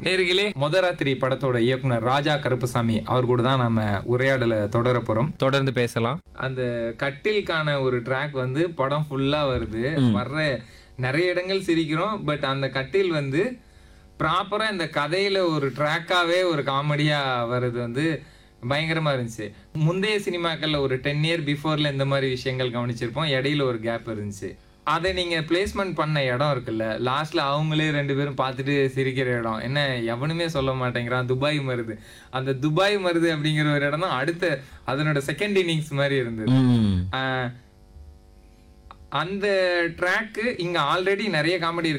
நேர்களே முதராத்திரி படத்தோட இயக்குனர் ராஜா கருப்புசாமி அவர் கூட தான் நம்ம உரையாடலை தொடர போறோம் தொடர்ந்து பேசலாம் அந்த கட்டிலுக்கான ஒரு ட்ராக் வந்து படம் ஃபுல்லா வருது வர்ற நிறைய இடங்கள் சிரிக்கிறோம் பட் அந்த கட்டில் வந்து ப்ராப்பரா இந்த கதையில ஒரு ட்ராக்காவே ஒரு காமெடியா வர்றது வந்து பயங்கரமா இருந்துச்சு முந்தைய சினிமாக்கள்ல ஒரு டென் இயர் பிஃபோர்ல இந்த மாதிரி விஷயங்கள் கவனிச்சிருப்போம் இடையில ஒரு கேப் இருந்துச்சு அதை நீங்க பிளேஸ்மெண்ட் பண்ண இடம் இருக்குல்ல லாஸ்ட்ல அவங்களே ரெண்டு பேரும் பார்த்துட்டு சிரிக்கிற இடம் என்ன எவனுமே சொல்ல மாட்டேங்கிறான் துபாய் மருது அந்த துபாய் மருது அப்படிங்கிற ஒரு இடம் தான் அடுத்த அதனோட செகண்ட் இன்னிங்ஸ் மாதிரி இருந்தது ம் ஆஹ் அந்த ட்ராக்கு இங்க ஆல்ரெடி நிறைய காமெடி